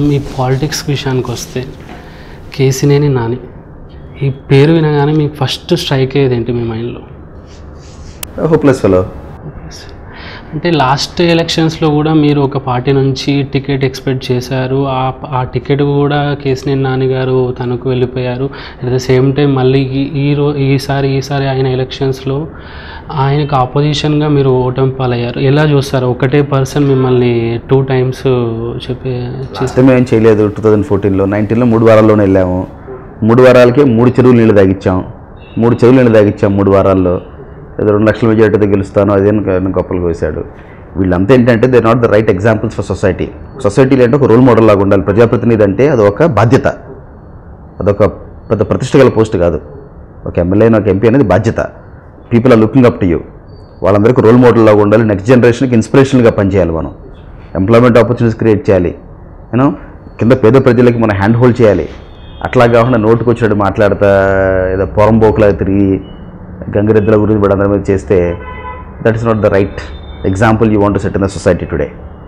మీ politics విషయానికి వస్తే కేసినేని నాని ఈ పేరు వినగానే మీకు ఫస్ట్ స్ట్రైక్ అయ్యేది ఏంటి మీ మైండ్లో హోప్లెస్ ఫెలో అంటే లాస్ట్ ఎలక్షన్స్లో కూడా మీరు ఒక పార్టీ నుంచి టికెట్ ఎక్స్పెక్ట్ చేశారు ఆ ఆ టికెట్ కూడా కేసినేని నాని గారు తనకు వెళ్ళిపోయారు అట్ ద సేమ్ టైం మళ్ళీ ఈ- ఈ రో ఈసారి ఈసారి ఆయన ఎలక్షన్స్లో ఆయనకు ఆపోజిషన్గా మీరు ఓటమి పాలయ్యారు ఎలా చూస్తారు ఒకటే పర్సన్ మిమ్మల్ని టూ టైమ్స్ చెప్పే లాస్ట్ టైం ఏం చేయలేదు టూ థౌజండ్ ఫోర్టీన్లో నైన్టీన్లో మూడు వారాల్లోనే వెళ్ళాము మూడు వారాలకే మూడు చెరువులు నీళ్ళు తాగిచ్చాం మూడు చెరువులు నీళ్ళు తాగిచ్చాం మూడు వారాల్లో ఏదో రెండు లక్షల మెజార్టీతో గెలుస్తాను అదే గొప్పలు కోసాడు వీళ్ళంతా ఏంటంటే they not the right examples for society సొసైటీలో అంటే ఒక రోల్ మోడల్ లాగా ఉండాలి ప్రజాప్రతినిధి అంటే అది ఒక బాధ్యత అదొక పెద్ద ప్రతిష్ట గల పోస్ట్ కాదు ఒక ఎమ్మెల్యే ఒక ఎంపీ అనేది బాధ్యత people are looking up to you వాళ్ళందరికీ రోల్ మోడల్ లాగా ఉండాలి నెక్స్ట్ జనరేషన్కి ఇన్స్పిరేషన్గా పనిచేయాలి మనం ఎంప్లాయ్మెంట్ ఆపర్చునిటీస్ క్రియేట్ చేయాలి యూనో కింద పేద ప్రజలకి మనం హ్యాండ్ హోల్డ్ చేయాలి అట్లా కాకుండా నోటుకు వచ్చినట్టు మాట్లాడతా ఏదో పొరంబోకులా తిరిగి గంగిరెద్దుల గురించి పడి అందరి మీద చేస్తే that is not the right example you want set in the society today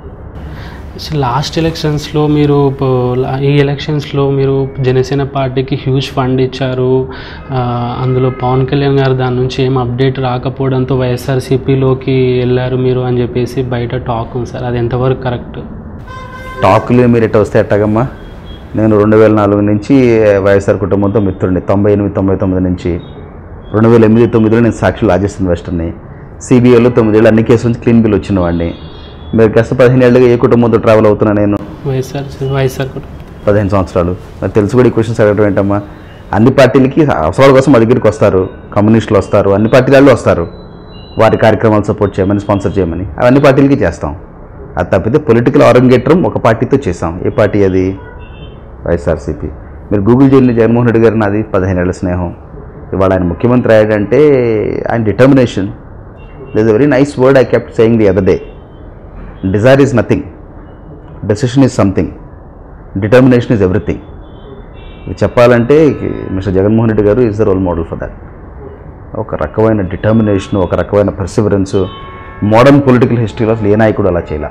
last ఎలక్షన్స్లో మీరు ప- లా- ఈ ఎలక్షన్స్లో మీరు జనసేన పార్టీకి హ్యూజ్ ఫండ్ ఇచ్చారు ఆ, అందులో పవన్ కళ్యాణ్ గారు దాని నుంచి ఏం అప్డేట్ రాకపోవడంతో వైఎస్ఆర్సీపీలోకి వెళ్ళారు మీరు అని చెప్పేసి బయట టాక్ ఉంది సార్ అది ఎంతవరకు కరెక్ట్ టాకులు మీరు ఎట్ట వస్తే ఎట్టగమ్మా నేను రెండు వేల నాలుగు నుంచి వైఎస్ఆర్ కుటుంబంతో మిత్రుడిని తొంభై ఎనిమిది తొంభై తొమ్మిది నుంచి రెండు వేల ఎనిమిది తొమ్మిదిలో నేను సాక్షి లార్జెస్ట్ ఇన్వెస్టర్ని సిబిఐలో తొమ్మిదేళ్ళు అన్ని కేసుల నుంచి క్లీన్ బిల్ వచ్చిన వాడిని మీరు కాస్త పదిహేను ఏళ్ళుగా ఏ కుటుంబంతో ట్రావెల్ అవుతున్నా నేను వైఎస్ఆర్ వైఎస్ఆర్ కూడా పదిహేను సంవత్సరాలు మరి తెలుసు కూడా ఈ క్వశ్చన్స్ అడగడం ఏంటమ్మా అన్ని పార్టీలకి అవసరాల కోసం మా దగ్గరికి వస్తారు కమ్యూనిస్టులు వస్తారు అన్ని పార్టీల వాళ్ళు వస్తారు వారి కార్యక్రమాలు సపోర్ట్ చేయమని స్పాన్సర్ చేయమని అవన్నీ పార్టీలకి చేస్తాం అది తప్పితే పొలిటికల్ ఆరంగేట్రం ఒక పార్టీతో చేసాం ఏ పార్టీ అది వైఎస్ఆర్సీపీ మీరు గూగుల్ చేయండి జగన్మోహన్ రెడ్డి గారు నాది పదిహేను ఏళ్ళ స్నేహం ఇవాళ ఆయన ముఖ్యమంత్రి అయ్యాడంటే ఆయన determination this very nice word I kept saying the other day desire is nothing decision is something determination is everything ఇది చెప్పాలంటే మిస్టర్ జగన్మోహన్ రెడ్డి గారు is the role model for that ఒక రకమైన డిటర్మినేషన్ ఒక రకమైన పర్సివరెన్స్ మోడర్న్ పొలిటికల్ హిస్టరీలో అసలు ఏ నాయకుడు అలా చేయాల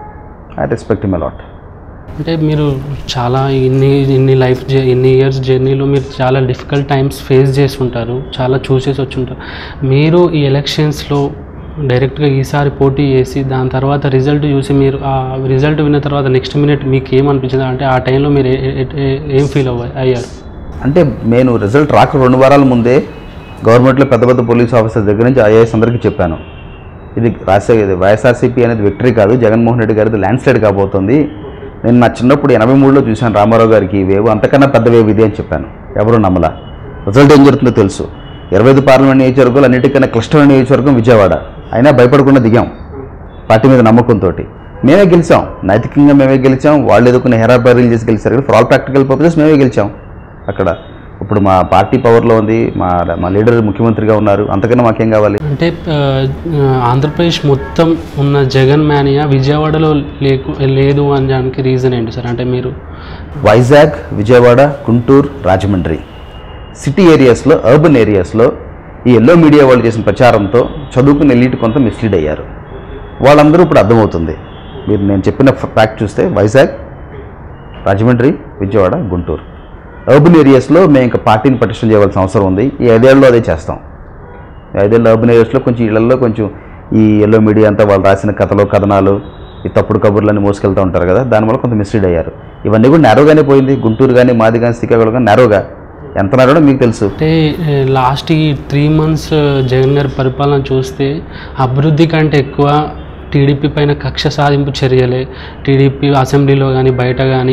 ఐ రెస్పెక్ట్ హిమ్ అలాట్ అంటే మీరు చాలా ఇన్ని ఇన్ని లైఫ్ జ ఇన్ని ఇయర్స్ జర్నీలో మీరు చాలా డిఫికల్ట్ టైమ్స్ ఫేస్ చేసి ఉంటారు చాలా చూసేసి వచ్చి ఉంటారు మీరు ఈ ఎలక్షన్స్లో డైరెక్ట్గా ఈసారి పోటీ చేసి దాని తర్వాత రిజల్ట్ చూసి మీరు ఆ రిజల్ట్ విన్న తర్వాత నెక్స్ట్ మినిట్ మీకు ఏమనిపించింది అంటే ఆ టైంలో మీరు ఏ- ఏ- ఏ- ఏం ఫీల్ అవ్వ అయ్యారు అంటే నేను రిజల్ట్ రాక రెండు వారాల ముందే గవర్నమెంట్లో పెద్ద పెద్ద పోలీస్ ఆఫీసర్ దగ్గర నుంచి ఐఏఎస్ అందరికీ చెప్పాను ఇది రాసే ఇది వైఎస్ఆర్సీపీ అనేది విక్టరీ కాదు జగన్మోహన్ రెడ్డి గారిది ల్యాండ్ స్లైడ్ కాబోతుంది నేను నా చిన్నప్పుడు ఎనభై మూడులో చూశాను రామారావు గారికి ఈ వేవ్ అంతకన్నా పెద్ద వేవ్ ఇది అని చెప్పాను ఎవరు నమ్మలా రిజల్ట్ ఏం జరుగుతుందో తెలుసు ఇరవై ఐదు పార్లమెంట్ నియోజకవర్గాలు అన్నిటికన్నా క్లిష్టమైన నియోజకవర్గం విజయవాడ అయినా భయపడకుండా దిగాం పార్టీ మీద నమ్మకంతో మేమే గెలిచాం నైతికంగా మేమే గెలిచాం వాళ్ళు ఎదుర్కొన్న హెరాబరీలు చేసి గెలిచారు కానీ ఫర్ ఆల్ ప్రాక్టికల్ పర్పసెస్ మేమే గెలిచాం అక్కడ ఇప్పుడు మా పార్టీ పవర్లో ఉంది మా మా లీడర్ ముఖ్యమంత్రిగా ఉన్నారు అంతకన్నా మాకేం కావాలి అంటే ఆ, ఆంధ్రప్రదేశ్ మొత్తం ఉన్న జగన్ మేనియా విజయవాడలో లేకు లేదు అనడానికి రీజన్ ఏంటి సార్ అంటే మీరు వైజాగ్ విజయవాడ గుంటూరు రాజమండ్రి సిటీ ఏరియాస్లో అర్బన్ ఏరియాస్లో ఈ ఎల్లో మీడియా వాళ్ళు చేసిన ప్రచారంతో చదువుకుని ఎలీట్ కొంత మిస్లీడ్ అయ్యారు వాళ్ళందరూ ఇప్పుడు అర్థమవుతుంది మీరు నేను చెప్పిన ఫ్యాక్ట్ చూస్తే వైజాగ్ రాజమండ్రి విజయవాడ గుంటూరు అర్బన్ ఏరియాస్లో మేము ఇంకా పార్టీని పటిష్టం చేయవలసిన అవసరం ఉంది ఈ ఐదేళ్ళలో అదే చేస్తాం ఈ ఐదేళ్ళు అర్బన్ ఏరియాస్లో కొంచెం ఇళ్లలో కొంచెం ఈ ఎల్లో మీడియా అంతా వాళ్ళు రాసిన కథలు కథనాలు ఈ తప్పుడు కబుర్లన్నీ మోసుకెళ్తూ ఉంటారు కదా దానివల్ల కొంత మిస్లీడ్ అయ్యారు ఇవన్నీ కూడా నేరోగానే పోయింది గుంటూరు కానీ మాది కానీ శ్రీకాకుళం కానీ నేరోగా ఎంత నేరోగా మీకు తెలుసు అంటే లాస్ట్ ఈ త్రీ మంత్స్ జగన్ గారి పరిపాలన చూస్తే అభివృద్ధి కంటే ఎక్కువ టీడీపీ పైన కక్ష సాధింపు చర్యలే టీడీపీ అసెంబ్లీలో కానీ బయట కానీ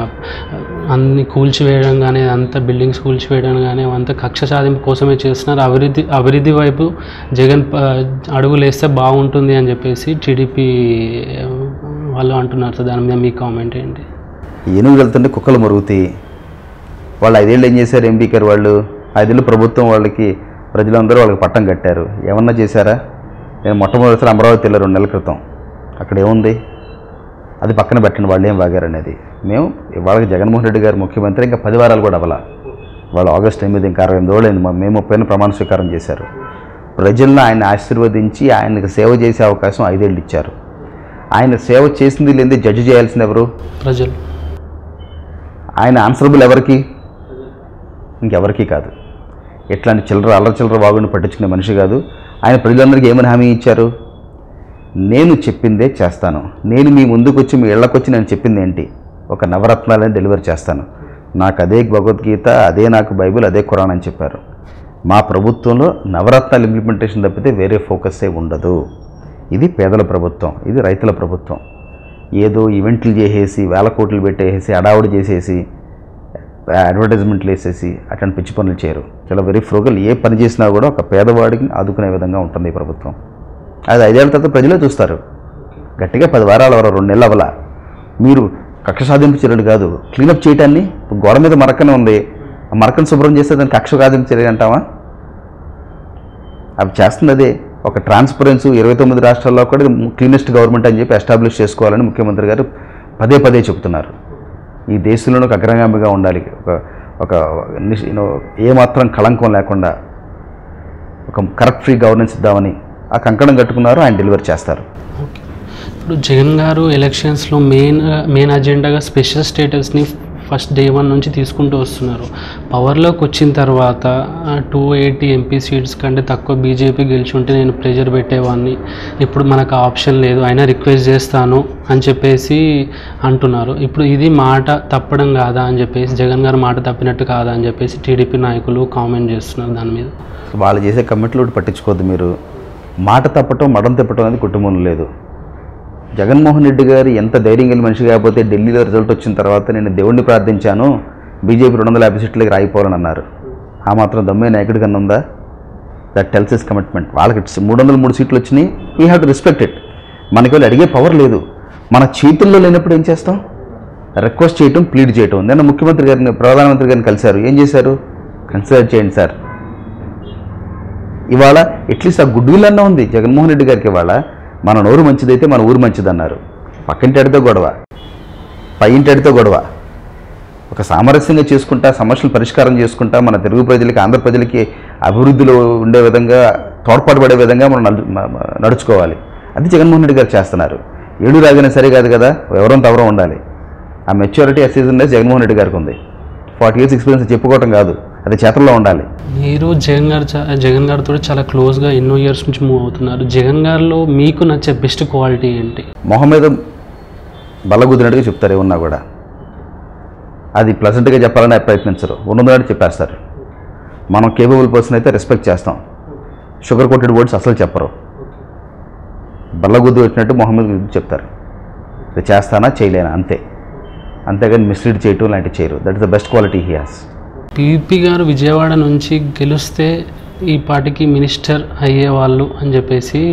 అన్ని కూల్చివేయడం కానీ అంతా బిల్డింగ్స్ కూల్చివేయడం కానీ అంతా కక్ష సాధింపు కోసమే చేస్తున్నారు అభివృద్ధి అభివృద్ధి వైపు జగన్ ప- అడుగులు వేస్తే బాగుంటుంది అని చెప్పేసి టీడీపీ వాళ్ళు అంటున్నారు సార్ దాని మీద మీ కామెంట్ ఏంటి ఏనుగు వెళ్తుంటే కుక్కలు మరుగుతాయి వాళ్ళు ఐదేళ్ళు ఏం చేశారు ఎంపీ గారు వాళ్ళు ఐదేళ్ళు ప్రభుత్వం వాళ్ళకి ప్రజలందరూ వాళ్ళకి పట్టం కట్టారు ఏమన్నా చేశారా నేను మొట్టమొదటిసారి అమరావతి వెళ్ళాను రెండు నెలల క్రితం అక్కడ ఏముంది అది పక్కన పెట్టండి వాళ్ళు ఏం వాగారు అనేది మేము ఇవాళకి జగన్మోహన్ రెడ్డి గారు ముఖ్యమంత్రి ఇంకా పది వారాలు కూడా అవ్వాల వాళ్ళు ఆగస్ట్ ఎనిమిది ఇంకా అరవై ఎనిమిది రోజులు మా మేము ముప్పైన ప్రమాణ స్వీకారం చేశారు ప్రజలను ఆయన ఆశీర్వదించి ఆయనకు సేవ చేసే అవకాశం ఐదేళ్ళు ఇచ్చారు ఆయన సేవ చేసింది లేనిది జడ్జి చేయాల్సింది ఎవరు ప్రజలు ఆయన ఆన్సరబుల్ ఎవరికి ఇంకెవరికి కాదు ఎట్లాంటి చిల్లర అల్లరి చిల్లర వాగుని పట్టించుకునే మనిషి కాదు ఆయన ప్రజలందరికీ ఏమని హామీ ఇచ్చారు నేను చెప్పిందే చేస్తాను నేను మీ ముందుకు వచ్చి మీ ఇళ్ళకొచ్చి నేను చెప్పింది ఏంటి ఒక నవరత్నాలని డెలివరీ చేస్తాను నాకు అదే భగవద్గీత అదే నాకు బైబిల్ అదే ఖురాన్ అని చెప్పారు మా ప్రభుత్వంలో నవరత్నాలు ఇంప్లిమెంటేషన్ తప్పితే వేరే ఫోకస్సే ఉండదు ఇది పేదల ప్రభుత్వం ఇది రైతుల ప్రభుత్వం ఏదో ఈవెంట్లు చేసేసి వేల కోట్లు పెట్టేసి అడావుడి చేసేసి అడ్వర్టైజ్మెంట్లు వేసేసి అట్లాంటి పిచ్చి పనులు చేయరు చాలా వెరీ ఫ్రోగల్ ఏ పని చేసినా కూడా ఒక పేదవాడికి ఆదుకునే విధంగా ఉంటుంది ఈ ప్రభుత్వం అది ఐదేళ్ల తర్వాత ప్రజలే చూస్తారు గట్టిగా పది వారాలు ఎవరో రెండు నెలలు అవలా మీరు కక్ష సాధింపు చర్యలు కాదు క్లీనప్ చేయటాన్ని ఇప్పుడు గోడ మీద మరకనే ఉంది ఆ మరకను శుభ్రం చేస్తే దాన్ని కక్ష సాధింపు చర్య అంటావా అవి చేస్తుంది అదే ఒక ట్రాన్స్పరెన్సీ ఇరవై తొమ్మిది రాష్ట్రాల్లో కూడా క్లీనెస్ట్ గవర్నమెంట్ అని చెప్పి ఎస్టాబ్లిష్ చేసుకోవాలని ముఖ్యమంత్రి గారు పదే పదే చెబుతున్నారు ఈ దేశంలోనే ఒక అగ్రగామిగా ఉండాలి ఒక ఒక నిష్- you know, ఏమాత్రం కళంకం లేకుండా ఒక కరప్ట్ ఫ్రీ గవర్నెన్స్ ఇద్దామని ఆ కంకణం కట్టుకున్నారు ఆయన డెలివరీ చేస్తారు ఓకే ఇప్పుడు జగన్ గారు ఎలక్షన్స్లో మెయిన్ మెయిన్ అజెండాగా స్పెషల్ స్టేటస్ని ఫస్ట్ డే వన్ నుంచి తీసుకుంటూ వస్తున్నారు పవర్లోకి వచ్చిన తర్వాత టూ ఎయిటీ ఎంపీ సీట్స్ కంటే తక్కువ బీజేపీ గెలిచుంటే నేను ప్రెజర్ పెట్టేవాడిని ఇప్పుడు మనకు ఆప్షన్ లేదు అయినా రిక్వెస్ట్ చేస్తాను అని చెప్పేసి అంటున్నారు ఇప్పుడు ఇది మాట తప్పడం కాదా అని చెప్పేసి జగన్ గారు మాట తప్పినట్టు కాదా అని చెప్పేసి టీడీపీ నాయకులు కామెంట్ చేస్తున్నారు దాని మీద వాళ్ళు చేసే కమిటీలు ఒకటి పట్టించుకోవద్దు మీరు మాట తప్పటం మడం తిప్పటం అనేది కుటుంబంలో లేదు జగన్మోహన్ రెడ్డి గారు ఎంత ధైర్యం కలిగిన మనిషి కాకపోతే ఢిల్లీలో రిజల్ట్ వచ్చిన తర్వాత నేను దేవుణ్ణి ప్రార్థించాను బీజేపీ రెండు వందల యాభై సీట్లకి రాయిపోవాలని అన్నారు ఆ మాత్రం దమ్మే నాయకుడి కన్నా ఉందా దట్ టెల్స్ ఇస్ కమిట్మెంట్ వాళ్ళకి మూడు వందల మూడు సీట్లు వచ్చినాయి we have to respect it మనకి వాళ్ళు అడిగే పవర్ లేదు మన చేతుల్లో లేనప్పుడు ఏం చేస్తాం రిక్వెస్ట్ చేయటం ప్లీడ్ చేయటం నిన్న ముఖ్యమంత్రి గారిని ప్రధానమంత్రి గారిని కలిశారు ఏం చేశారు కన్సిడర్ చేయండి సార్ ఇవాళ అట్లీస్ట్ ఆ గుడ్ విల్ అన్న ఉంది జగన్మోహన్ రెడ్డి గారికి ఇవాళ మన నోరు మంచిదైతే మన ఊరు మంచిదన్నారు పక్కింటి అడితో గొడవ పై ఇంటి అడితో గొడవ ఒక సామరస్యంగా చేసుకుంటా సమస్యలు పరిష్కారం చేసుకుంటా మన తెలుగు ప్రజలకి ఆంధ్ర ప్రజలకి అభివృద్ధిలో ఉండే విధంగా తోడ్పాటుపడే విధంగా మనం నడు- మ- మ- నడుచుకోవాలి అది జగన్మోహన్ రెడ్డి గారు చేస్తున్నారు ఏడు రాగానే సరే కాదు కదా ఎవరం తవరం ఉండాలి ఆ మెచ్యూరిటీ అసీజన్నెస్ జగన్మోహన్ రెడ్డి గారికి ఉంది ఫార్టీ ఇయర్స్ ఎక్స్పీరియన్స్ చెప్పుకోవటం కాదు అది చేతల్లో ఉండాలి మీరు జగన్ గారు చా- జగన్ గారితో చాలా క్లోజ్గా ఎన్నో ఇయర్స్ నుంచి మూవ్ అవుతున్నారు జగన్ గారిలో మీకు నచ్చే బెస్ట్ క్వాలిటీ ఏంటి మొహం మీద బల్లగుద్దినట్టుగా చెప్తారు ఏమన్నా కూడా అది ప్లజెంట్గా చెప్పాలని ప్రయత్నించరు ఉన్నదాన్ని చెప్పేస్తారు మనం కేపబుల్ పర్సన్ అయితే రెస్పెక్ట్ చేస్తాం షుగర్ కోటెడ్ వర్డ్స్ అసలు చెప్పరు బల్లగుద్దు వచ్చినట్టు మొహం మీద గుద్ది చెప్తారు ఇది చేస్తానా చేయలేనా అంతే అంతేగాని మిస్లీడ్ చేయటం లాంటివి చేయరు that is the best quality he has PP గారు విజయవాడ నుంచి గెలిస్తే ఈ పార్టీకి మినిస్టర్ అయ్యేవాళ్ళు అని చెప్పేసి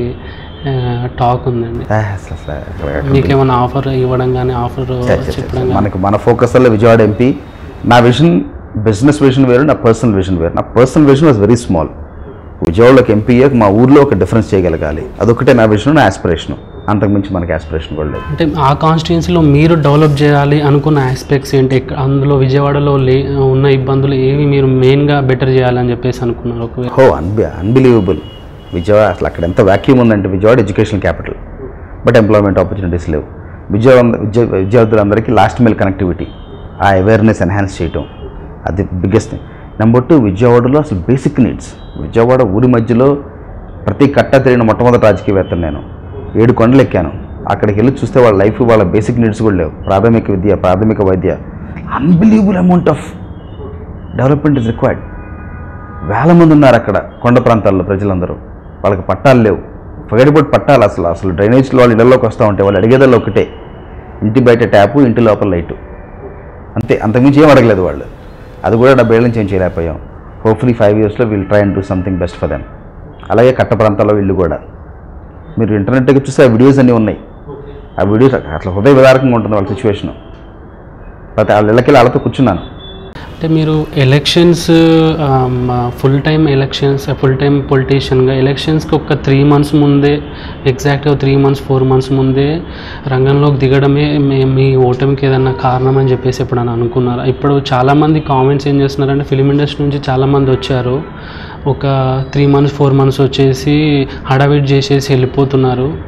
టాక్ ఉందండి మీకేమైనా ఆఫర్ ఇవ్వడం కానీ ఆఫర్ చే- చే- చే- చెప్పడం కానీ మనకు మన ఫోకస్ వల్ల విజయవాడ ఎంపీ నా విజన్ బిజినెస్ విజన్ వేరు నా పర్సనల్ విజన్ వేరు నా personal vision was very small విజయవాడలోకి ఎంపీ అయ్యాక మా ఊర్లో ఒక డిఫరెన్స్ చేయగలగాలి అదొకటే నా విజన్ నా ఆస్పిరేషన్ అంతకుమించి మనకి ఆస్పిరేషన్ కూడా లేదు అంటే ఆ కాన్స్టిట్యున్సీలో మీరు డెవలప్ చేయాలి అనుకున్న ఆస్పెక్ట్స్ ఏంటి ఎక్క- అందులో విజయవాడలో లే ఉన్న ఇబ్బందులు ఏవి మీరు మెయిన్గా బెటర్ చేయాలని చెప్పేసి అనుకున్నారు ఒకవేళ హో అన్బి అన్బిలీవబుల్ విజయవాడ అసలు అక్కడ ఎంత వ్యాక్యూమ్ ఉందంటే Vijayawada education capital but employment opportunities లేవు విజయవాడ విద్య విద్యార్థులందరికీ లాస్ట్ మైల్ కనెక్టివిటీ ఆ అవేర్నెస్ ఎన్హాన్స్ చేయటం అది బిగ్గెస్ట్ థింగ్ నెంబర్ టూ విజయవాడలో అసలు బేసిక్ నీడ్స్ విజయవాడ ఊరి మధ్యలో ప్రతి కట్ట తిరిగిన మొట్టమొదటి రాజకీయవేత్త నేను ఏడు కొండలు ఎక్కాను అక్కడికి వెళ్ళి చూస్తే వాళ్ళ లైఫ్ వాళ్ళ బేసిక్ నీడ్స్ కూడా లేవు ప్రాథమిక విద్య ప్రాథమిక వైద్య unbelievable amount of development is required వేల మంది ఉన్నారు అక్కడ కొండ ప్రాంతాల్లో ప్రజలందరూ వాళ్ళకి పట్టాలు లేవు పగడిపోటు పట్టాలు అసలు అసలు డ్రైనేజ్లో వాళ్ళు ఇళ్ళలోకి వస్తూ ఉంటే వాళ్ళు అడిగేదల్లో ఒకటే ఇంటి బయట ట్యాపు ఇంటి లోపల లైటు అంతే అంతకుమించి ఏం అడగలేదు వాళ్ళు అది కూడా డెబ్బై ఏళ్ళ నుంచి ఏం చేయలేకపోయాం హోప్ఫుల్లీ ఫైవ్ ఇయర్స్లో we'll try and do something best for them అలాగే కట్ట ప్రాంతాల్లో వీళ్ళు కూడా మీరు ఇంటర్నెట్కి చూస్తే ఆ వీడియోస్ అన్నీ ఉన్నాయి ఆ వీడియోస్ అట్లా హృదయ విదారకంగా ఉంటుంది వాళ్ళ సిచ్యువేషన్ లేకపోతే వాళ్ళ ఇళ్ళకి వాళ్ళతో కూర్చున్నాను అంటే మీరు elections full time elections full time పొలిటీషియన్గా ఎలక్షన్స్కి ఒక త్రీ మంత్స్ ముందే ఎగ్జాక్ట్గా త్రీ మంత్స్ ఫోర్ మంత్స్ ముందే రంగంలోకి దిగడమే మీ- మీ ఓటమికి ఏదన్నా కారణం అని చెప్పేసి ఎప్పుడన్నా అనుకున్నారు ఇప్పుడు చాలామంది కామెంట్స్ ఏం చేస్తున్నారంటే ఫిలిం ఇండస్ట్రీ నుంచి చాలామంది వచ్చారు ఒక త్రీ మంత్స్ ఫోర్ మంత్స్ వచ్చేసి హడావిడి చేసేసి వెళ్ళిపోతున్నారు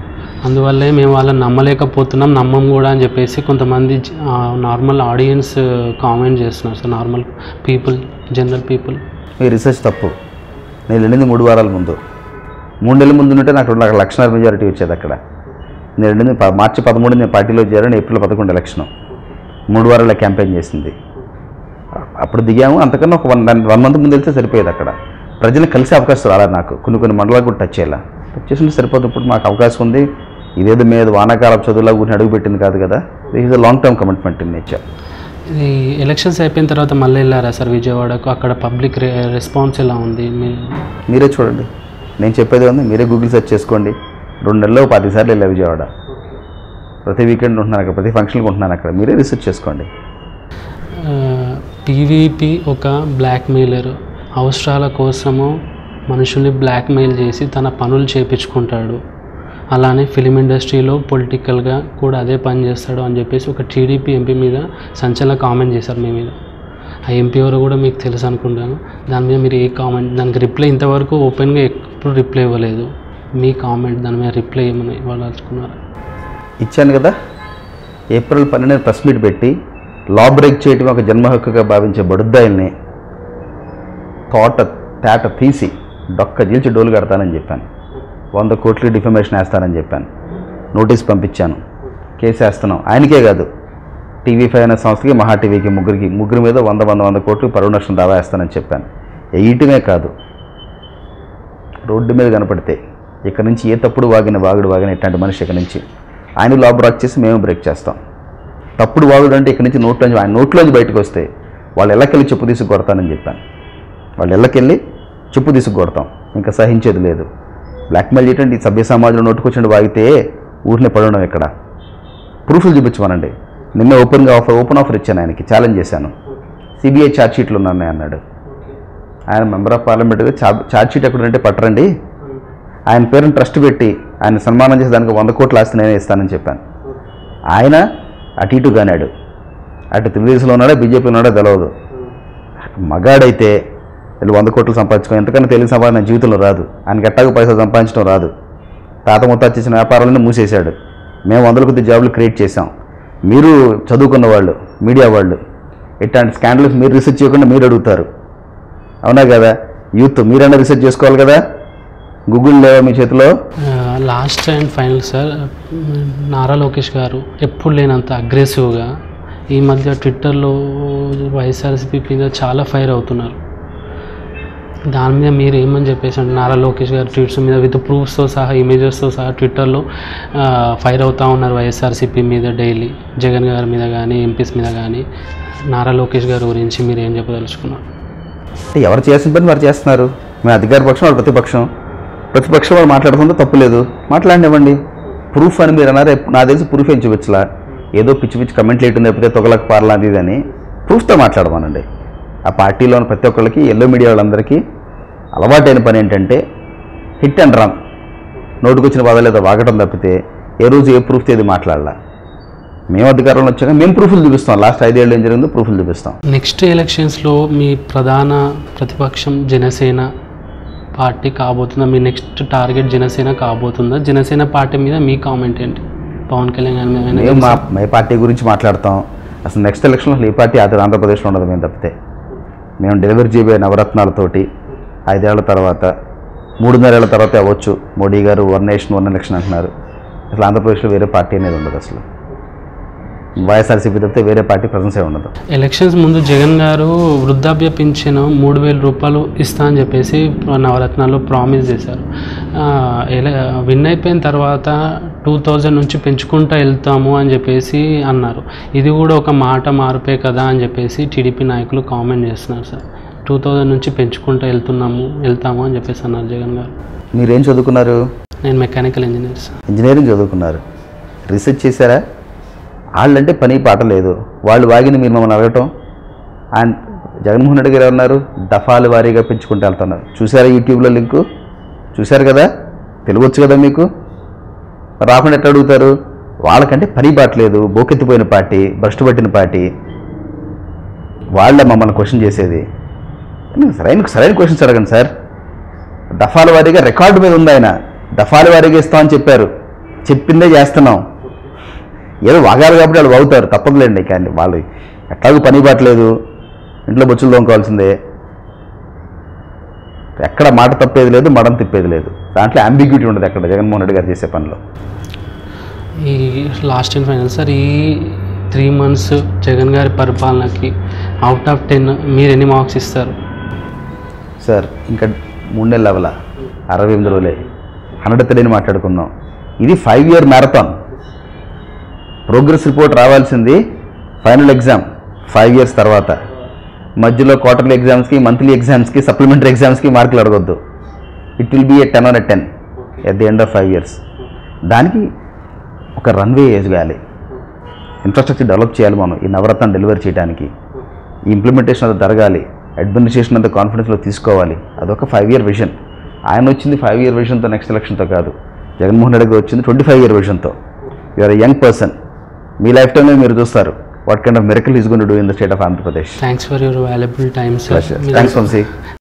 అందువల్లే మేము వాళ్ళని నమ్మలేకపోతున్నాం నమ్మం కూడా అని చెప్పేసి కొంతమంది నార్మల్ ఆడియన్స్ కామెంట్ చేస్తున్నారు sir normal people general people మీ రీసెర్చ్ తప్పు నేను వెళ్ళింది మూడు వారాల ముందు మూడు నెలల ముందు ఉంటే నాకు రెండు లక్ష- లక్షన్నర మెజారిటీ వచ్చేది అక్కడ నేను వెళ్ళింది ప- మార్చి పదమూడు నేను పార్టీలో చేరాను ఏప్రిల్ పదకొండు ఎలక్షన్ మూడు వారాల క్యాంపెయిన్ చేసింది అప్పుడు దిగాము అంతకన్నా ఒక వన్ వన్ మంత్ ముందు వెళ్తే సరిపోయేది అక్కడ ప్రజలు కలిసే అవకాశం రాలేదు నాకు కొన్ని కొన్ని మండలాలు కూడా టచ్ చేయాల టచ్ చేసింటే సరిపోతుంది ఇప్పుడు మాకు అవకాశం ఉంది ఇదేదో మీద వానాకాలం చదువులా కూర్చొని అడుగు పెట్టింది కాదు కదా this is a long term commitment in nature ఇది ఎలక్షన్స్ అయిపోయిన తర్వాత మళ్ళీ వెళ్ళారా సార్ విజయవాడకు అక్కడ పబ్లిక్ రెస్పాన్స్ ఎలా ఉంది మీ మీరే చూడండి నేను చెప్పేది ఉంది మీరే గూగుల్ సెర్చ్ చేసుకోండి రెండు నెలల్లో పది సార్లు వెళ్ళా విజయవాడ ప్రతి వీకెండ్ ఉంటున్నాను అక్కడ ప్రతి ఫంక్షన్కి ఉంటున్నాను అక్కడ మీరే రీసెర్చ్ చేసుకోండి పీవీపీ ఒక బ్లాక్మెయిలర్ అవసరాల కోసము మనుషుల్ని బ్లాక్మెయిల్ చేసి తన పనులు చేపించుకుంటాడు అలానే ఫిలిం ఇండస్ట్రీలో పొలిటికల్గా కూడా అదే పని చేస్తాడు అని చెప్పేసి ఒక టీడీపీ ఎంపీ మీద సంచలన కామెంట్ చేశారు మీ మీద ఆ ఎంపీ ఎవరో కూడా మీకు తెలుసు అనుకుంటాను దాని మీద మీరు ఏ కామెంట్ దానికి రిప్లై ఇంతవరకు ఓపెన్గా ఎప్పుడు రిప్లై ఇవ్వలేదు మీ కామెంట్ దాని మీద రిప్లై ఏమైనా ఇవ్వాలనుకున్నారు ఇచ్చాను కదా ఏప్రిల్ పన్నెండున ప్రెస్ మీట్ పెట్టి లా బ్రేక్ చేయటం ఒక జన్మ హక్కుగా భావించే బడుద్దాయిల్ని తోట తేట తీసి డొక్క జీల్చి డోలు కడతానని చెప్పాను వంద కోట్లు డిఫమేషన్ వేస్తానని చెప్పాను నోటీస్ పంపించాను కేసు వేస్తున్నాం ఆయనకే కాదు టీవీ ఫైవ్ అనే సంస్థకి మహా టీవీకి ముగ్గురికి ముగ్గురి మీద వంద వంద వంద కోట్లు పరువు నష్టం దావా వేస్తానని చెప్పాను వేయటమే కాదు రోడ్డు మీద కనపడితే ఇక్కడ నుంచి ఏ తప్పుడు వాగిన వాగుడు వాగిన ఇట్లాంటి మనిషి ఇక్కడ నుంచి ఆయన లా బ్రేక్ చేసి మేము బ్రేక్ చేస్తాం తప్పుడు వాగుడు అంటే ఇక్కడ నుంచి నోట్లోంచి ఆయన నోట్లోంచి బయటకు వస్తే వాళ్ళు ఎల్లకెళ్ళి చెప్పు తీసుకు కొడతానని చెప్పాను వాళ్ళు ఎల్లకెళ్ళి చెప్పు తీసుకు కొడతాం ఇంకా సహించేది లేదు బ్లాక్మెయిల్ చేయటం ఈ సభ్య సమాజంలో నోటుకొచ్చిన వాగితే ఊరిని పడడం ఇక్కడ ప్రూఫ్లు చూపించమనండి నిన్న ఓపెన్గా ఆఫర్ ఓపెన్ ఆఫర్ ఇచ్చాను ఆయనకి ఛాలెంజ్ చేశాను సిబిఐ ఛార్జ్ షీట్లు ఉన్నాయి అన్నాడు ఆయన మెంబర్ ఆఫ్ పార్లమెంట్గా ఛార్జ్ షీట్ ఎక్కడంటే పట్టరండి ఆయన పేరుని ట్రస్ట్ పెట్టి ఆయన సన్మానం చేసి దానికి వంద కోట్ల ఆస్తి నేనే ఇస్తానని చెప్పాను ఆయన అటు ఇటు కానాడు అటు తెలుగుదేశంలో ఉన్నాడా బీజేపీలో ఉన్నాడా తెలియదు మగాడైతే వీళ్ళు వంద కోట్లు సంపాదించుకో ఎంతకన్నా తెలుగు సంపాదన జీవితంలో రాదు ఆయనకి ఎట్టాగో పైసా సంపాదించడం రాదు తాత ముత్తాత చేసిన వ్యాపారాలను మూసేశాడు మేము వందల కొద్ది జాబులు క్రియేట్ చేసాం మీరు చదువుకున్న వాళ్ళు మీడియా వాళ్ళు ఇట్లాంటి స్కాండల్స్ మీరు రీసెర్చ్ చేయకుండా మీరు అడుగుతారు అవునా కదా యూత్ మీరైనా రీసెర్చ్ చేసుకోవాలి కదా గూగుల్ లేవా మీ చేతిలో last and final sir Nara Lokesh గారు ఎప్పుడు లేనంత అగ్రెసివ్గా ఈ మధ్య ట్విట్టర్లో వైఎస్ఆర్సీపీ మీద చాలా ఫైర్ అవుతున్నారు దాని మీద మీరు ఏమని చెప్పేసి అంటే నారా లోకేష్ గారు ట్వీట్స్ మీద విత్ ప్రూఫ్స్తో సహా ఇమేజెస్తో సహా ట్విట్టర్లో ఫైర్ అవుతూ ఉన్నారు వైఎస్ఆర్సీపీ మీద డైలీ జగన్ గారి మీద కానీ ఎంపీస్ మీద కానీ నారా లోకేష్ గారి గురించి మీరు ఏం చెప్పదలుచుకున్నారు అంటే ఎవరు చేసిన పని వారు చేస్తున్నారు మేము అధికార పక్షం వాళ్ళు ప్రతిపక్షం ప్రతిపక్షం వాళ్ళు మాట్లాడుతుందో తప్పు లేదు మాట్లాడినివ్వండి ప్రూఫ్ అని మీరు అన్నారు ఎప్పు- నాకు తెలిసి ప్రూఫ్ ఏం చూపించలా ఏదో పిచ్చి పిచ్చి కమెంట్లు వేయటం తప్పితే తొగలకు పారలా అది ఇది అని ప్రూఫ్తో మాట్లాడమనండి ఆ పార్టీలో ఉన్న ప్రతి ఒక్కళ్ళకి ఎల్లో మీడియా వాళ్ళందరికీ అలవాటైన పని ఏంటంటే హిట్ అండ్ రన్ నోటుకొచ్చిన పదాలు ఏదో వాగటం తప్పితే ఏ రోజు ఏ ప్రూఫ్ ఏది మాట్లాడాల మేము అధికారంలో వచ్చాక మేము ప్రూఫ్లు చూపిస్తాం లాస్ట్ ఐదేళ్ళు ఏం జరిగిందో ప్రూఫ్లు చూపిస్తాం నెక్స్ట్ ఎలక్షన్స్లో మీ ప్రధాన ప్రతిపక్షం జనసేన పార్టీ కాబోతుందా మీ నెక్స్ట్ టార్గెట్ జనసేన కాబోతుందా జనసేన పార్టీ మీద మీ కామెంట్ ఏంటి పవన్ కళ్యాణ్ గారి మీద ఏమైనా మేము మా మా పార్టీ గురించి మాట్లాడతాం అసలు నెక్స్ట్ ఎలక్షన్లో అసలు ఈ పార్టీ ఆంధ్ర ఆంధ్రప్రదేశ్లో ఉండదు మేము తప్పితే మేము డెలివరీ చేయబోయే నవరత్నాలతోటి ఐదేళ్ల తర్వాత మూడున్నరేళ్ల తర్వాత అవ్వచ్చు మోడీ గారు వన్ నేషన్ వన్ ఎలక్షన్ అంటున్నారు అసలు ఆంధ్రప్రదేశ్లో వేరే పార్టీ అనేది ఉండదు అసలు వైఎస్ఆర్సీపీ తప్పితే వేరే పార్టీ ప్రజెన్సే ఉండదు ఎలక్షన్స్ ముందు జగన్ గారు వృద్ధాప్య పింఛను మూడు వేల రూపాయలు ఇస్తా అని చెప్పేసి నవరత్నాల్లో ప్రామిస్ చేశారు ఆ, ఎల విన్ అయిపోయిన తర్వాత టూ థౌజండ్ నుంచి పెంచుకుంటూ వెళ్తాము అని చెప్పేసి అన్నారు ఇది కూడా ఒక మాట మార్పే కదా అని చెప్పేసి టీడీపీ నాయకులు కామెంట్ చేస్తున్నారు సార్ టూ థౌజండ్ నుంచి పెంచుకుంటూ వెళ్తున్నాము వెళ్తాము అని చెప్పేసి అన్నారు జగన్ గారు మీరేం చదువుకున్నారు నేను మెకానికల్ ఇంజనీర్ సార్ ఇంజనీరింగ్ చదువుకున్నారు రీసెర్చ్ చేశారా వాళ్ళంటే పని పాట లేదు వాళ్ళు వాగింది మీరు మమ్మల్ని అడగటం ఆయన జగన్మోహన్ రెడ్డి గారు ఉన్నారు దఫాలు వారీగా పెంచుకుంటూ వెళ్తున్నారు చూసారా యూట్యూబ్లో లింకు చూశారు కదా తెలుగొచ్చు కదా మీకు రాకుండా ఎట్లా అడుగుతారు వాళ్ళకంటే పని బాటలేదు బోకెత్తిపోయిన పార్టీ భ్రష్టు పట్టిన పార్టీ వాళ్ళ మమ్మల్ని క్వశ్చన్ చేసేది సరైన సరైన క్వశ్చన్స్ అడగండి సార్ దఫాల వారీగా రికార్డు మీద ఉంది ఆయన దఫాల వారీగా ఇస్తామని చెప్పారు చెప్పిందే చేస్తున్నాం ఏదో వాగాలి కాబట్టి వాళ్ళు వాగుతారు తప్పదులేండి కానీ వాళ్ళు ఎట్లాగూ పని పట్టలేదు ఇంట్లో బొచ్చులు తోముకోవాల్సిందే ఎక్కడ మాట తప్పేది లేదు మడం తిప్పేది లేదు దాంట్లో అంబిగ్యూటీ ఉండదు ఎక్కడ జగన్మోహన్ రెడ్డి గారు చేసే పనిలో ఈ లాస్ట్ అండ్ ఫైనల్ సార్ ఈ త్రీ మంత్స్ జగన్ గారి పరిపాలనకి అవుట్ ఆఫ్ టెన్ మీరు ఎన్ని మార్క్స్ ఇస్తారు సార్ ఇంకా మూడు నెలల లెవెల అరవై ఎనిమిది రోజులే హండ్రెడ్ తెలియని మాట్లాడుకుందాం ఇది five year marathon progress report రావాల్సింది ఫైనల్ ఎగ్జామ్ ఫైవ్ ఇయర్స్ తర్వాత మధ్యలో క్వార్టర్లీ ఎగ్జామ్స్కి మంత్లీ ఎగ్జామ్స్కి సప్లిమెంటరీ ఎగ్జామ్స్కి మార్కులు అడగొద్దు it will be a ten on a ten at the end of five years దానికి ఒక రన్వే వేయాలి ఇన్ఫ్రాస్ట్రక్చర్ డెవలప్ చేయాలి మనం ఈ నవరత్నం డెలివరీ చేయడానికి ఈ ఇంప్లిమెంటేషన్ అంతా జరగాలి అడ్మినిస్ట్రేషన్ అంతా కాన్ఫిడెన్స్లో తీసుకోవాలి అదొక ఫైవ్ ఇయర్ విజన్ ఆయన వచ్చింది ఫైవ్ ఇయర్ విజన్తో నెక్స్ట్ ఎలక్షన్తో కాదు జగన్మోహన్ రెడ్డి గారు వచ్చింది ట్వంటీ ఫైవ్ ఇయర్ విజన్తో యూఆర్ యంగ్ పర్సన్ మీ లైఫ్ టైంలో మీరు చూస్తారు what kind of miracle is gonna do in the state of Andhra Pradesh thanks for your valuable time sir thanks Vamsi